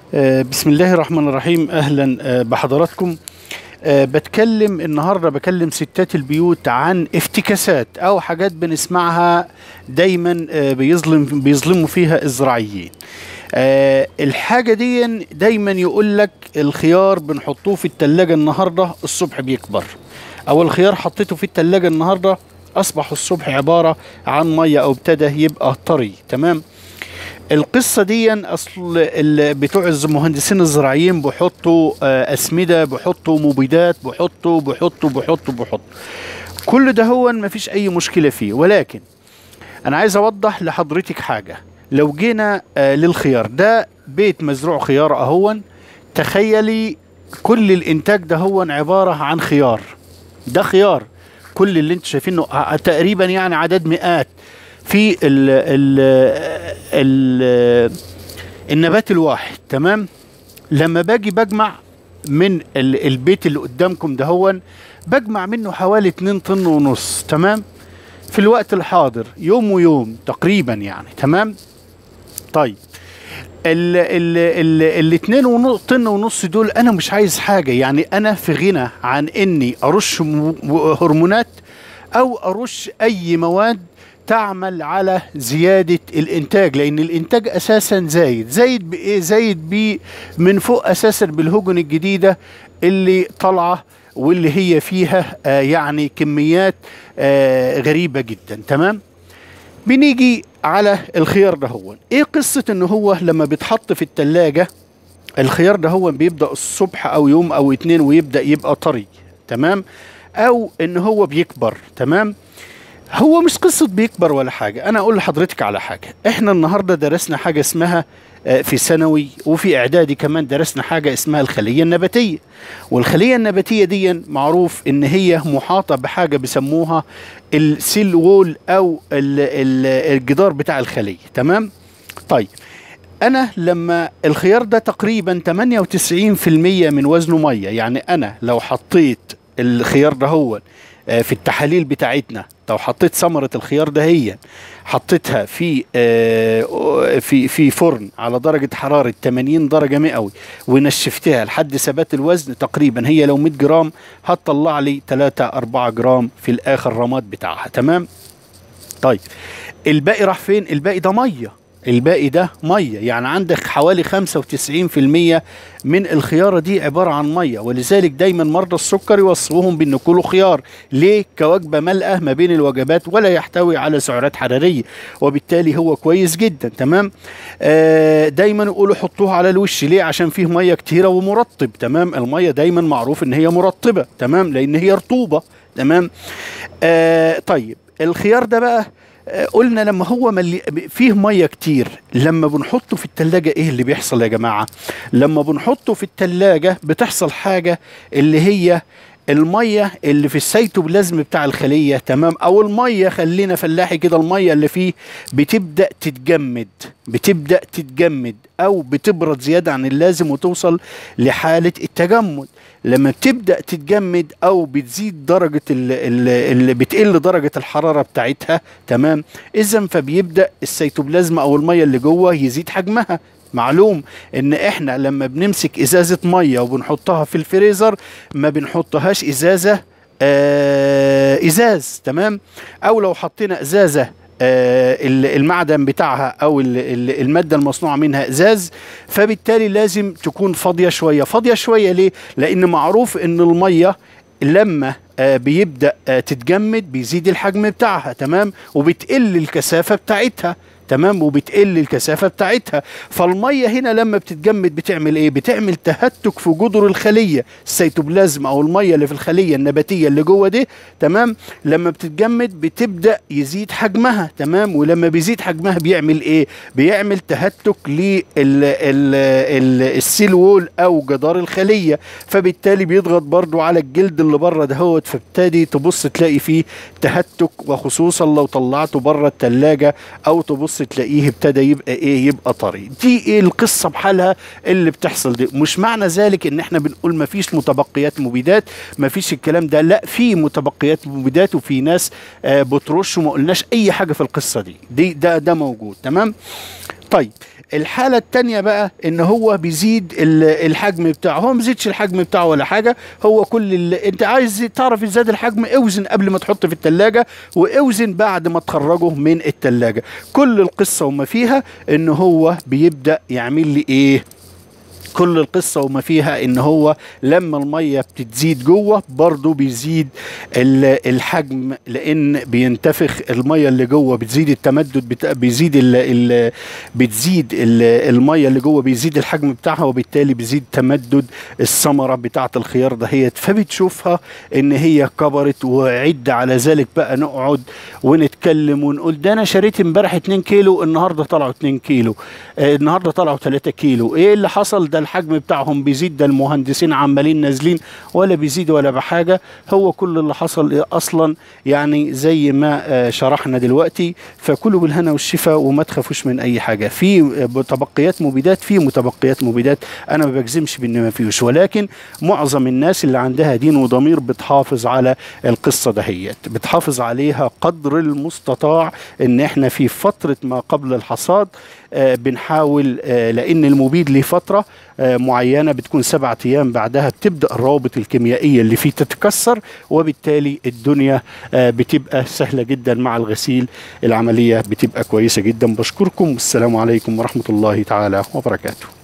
آه، بسم الله الرحمن الرحيم اهلا آه، بحضراتكم آه، بتكلم النهارده بكلم ستات البيوت عن افتكاسات او حاجات بنسمعها دايما آه، بيظلم بيظلموا فيها الزراعيين آه، الحاجه دي دايما يقول لك الخيار بنحطوه في التلاجة النهارده الصبح بيكبر او الخيار حطيته في التلاجة النهارده اصبح الصبح عباره عن ميه او ابتدى يبقى طري تمام القصة دي أصل ال- بتوع المهندسين الزراعيين بيحطوا آه، أسمدة بيحطوا مبيدات بيحطوا بيحطوا بيحطوا بيحطوا كل ده هو ما فيش أي مشكلة فيه ولكن أنا عايز أوضح لحضرتك حاجة لو جينا آه، للخيار ده بيت مزروع خيار أهون تخيلي كل الإنتاج ده هو عبارة عن خيار ده خيار كل اللي انت شايفينه ع- تقريبا يعني عدد مئات في ال ال ال النبات الواحد تمام لما باجي بجمع من ال البيت اللي قدامكم ده هو بجمع منه حوالي 2 طن ونص تمام في الوقت الحاضر يوم ويوم تقريبا يعني تمام طيب ال ال ال الاتنين ونص طن ونص دول انا مش عايز حاجه يعني انا في غنى عن اني ارش م- هرمونات او ارش اي مواد تعمل على زيادة الإنتاج لأن الإنتاج أساسا زايد زايد بإيه زايد بي من فوق أساسا بالهجن الجديدة اللي طالعة واللي هي فيها آه يعني كميات آه غريبة جدا تمام بنيجي على الخيار ده هو ايه قصة ان هو لما بيتحط في التلاجة الخيار ده هو بيبدأ الصبح او يوم او اتنين ويبدأ يبقى طري تمام او ان هو بيكبر تمام هو مش قصة بيكبر ولا حاجة أنا أقول لحضرتك على حاجة إحنا النهاردة درسنا حاجة اسمها آه، في ثانوي وفي إعدادي كمان درسنا حاجة اسمها الخلية النباتية والخلية النباتية دي معروف إن هي محاطة بحاجة بيسموها السيل وول أو ال- ال- الجدار بتاع الخلية تمام طيب أنا لما الخيار ده تقريبا 98% من وزنه مية يعني أنا لو حطيت الخيار ده هو آه، في التحاليل بتاعتنا لو حطيت ثمرة الخيار ده هي حطيتها في آه، في في فرن على درجة حرارة 80 درجة مئوي ونشفتها لحد ثبات الوزن تقريبا هي لو 100 جرام هتطلع لي 3 4 جرام في الآخر رماد بتاعها تمام طيب الباقي راح فين الباقي ده ميه الباقي ده ميه يعني عندك حوالي 95% من الخياره دي عباره عن ميه ولذلك دايما مرضى السكر يوصفوهم بان كلوا خيار ليه كوجبه ملأه ما بين الوجبات ولا يحتوي على سعرات حراريه وبالتالي هو كويس جدا تمام آه دايما يقولوا حطوه على الوش ليه عشان فيه ميه كتيره ومرطب تمام الميه دايما معروف ان هي مرطبه تمام لان هي رطوبه تمام آه طيب الخيار ده بقى آه، قلنا لما هو ملي فيه ميه كتير لما بنحطه في التلاجة ايه اللي بيحصل يا جماعة لما بنحطه في التلاجة بتحصل حاجة اللي هي المية اللي في السيتوبلازم بتاع الخلية تمام او المية خلينا فلاحي كده المية اللي فيه بتبدأ تتجمد بتبدأ تتجمد او بتبرد زيادة عن اللازم وتوصل لحالة التجمد لما بتبدأ تتجمد او بتزيد درجة اللي بتقل درجة الحرارة بتاعتها تمام اذا فبيبدأ السيتوبلازم او المية اللي جوه يزيد حجمها معلوم ان احنا لما بنمسك ازازة مية وبنحطها في الفريزر ما بنحطهاش ازازة آه ازاز تمام او لو حطينا ازازة آه ال- المعدن بتاعها او ال- ال- الماده المصنوعه منها ازاز فبالتالي لازم تكون فاضيه شويه فاضيه شويه ليه لان معروف ان الميه لما آه بيبدا آه تتجمد بيزيد الحجم بتاعها تمام وبتقل الكثافه بتاعتها تمام وبتقل الكثافه بتاعتها فالميه هنا لما بتتجمد بتعمل ايه بتعمل تهتك في جذر الخليه السيتوبلازم او الميه اللي في الخليه النباتيه اللي جوه دي تمام لما بتتجمد بتبدا يزيد حجمها تمام ولما بيزيد حجمها بيعمل ايه بيعمل تهتك للسيل وول او جدار الخليه فبالتالي بيضغط برضو على الجلد اللي بره دهوت فابتدي تبص تلاقي فيه تهتك وخصوصا لو طلعته بره التلاجة او تبص تلاقيه ابتدى يبقى ايه يبقى طري دي ايه القصه بحالها اللي بتحصل دي مش معنى ذلك ان احنا بنقول ما فيش متبقيات مبيدات ما فيش الكلام ده لا في متبقيات مبيدات وفي ناس آه بترش وما قلناش اي حاجه في القصه دي دي ده ده موجود تمام طيب الحالة التانية بقى ان هو بيزيد ال- الحجم بتاعه هو ما بيزيدش الحجم بتاعه ولا حاجة هو كل ال... انت عايز تعرف ازاي الحجم اوزن قبل ما تحط في التلاجة واوزن بعد ما تخرجه من التلاجة كل القصة وما فيها ان هو بيبدأ يعمل لي ايه كل القصة وما فيها ان هو لما المية بتزيد جوه برضه بيزيد ال- الحجم لان بينتفخ المية اللي جوه بتزيد التمدد بتا بيزيد ال ال بتزيد ال المية اللي جوه بيزيد الحجم بتاعها وبالتالي بيزيد تمدد الثمرة بتاعة الخيار دهيت فبتشوفها ان هي كبرت وعد على ذلك بقى نقعد ونتكلم ونقول ده انا شريت امبارح 2 كيلو النهارده طلعوا 2 كيلو آه النهارده طلعوا 3 كيلو ايه اللي حصل ده الحجم بتاعهم بيزيد ده المهندسين عمالين نازلين ولا بيزيد ولا بحاجه هو كل اللي حصل إيه اصلا يعني زي ما آه شرحنا دلوقتي فكلوا بالهنا والشفاء وما تخافوش من اي حاجه في آه، متبقيات مبيدات في متبقيات مبيدات انا ما بجزمش بان ما فيهوش ولكن معظم الناس اللي عندها دين وضمير بتحافظ على القصه دهيت بتحافظ عليها قدر المستطاع ان احنا في فتره ما قبل الحصاد آه، بنحاول آه، لان المبيد ليه فتره آه، معينه بتكون سبعة ايام بعدها بتبدا الروابط الكيميائيه اللي فيه تتكسر وبالتالي الدنيا آه، بتبقى سهله جدا مع الغسيل العمليه بتبقى كويسه جدا بشكركم والسلام عليكم ورحمه الله تعالى وبركاته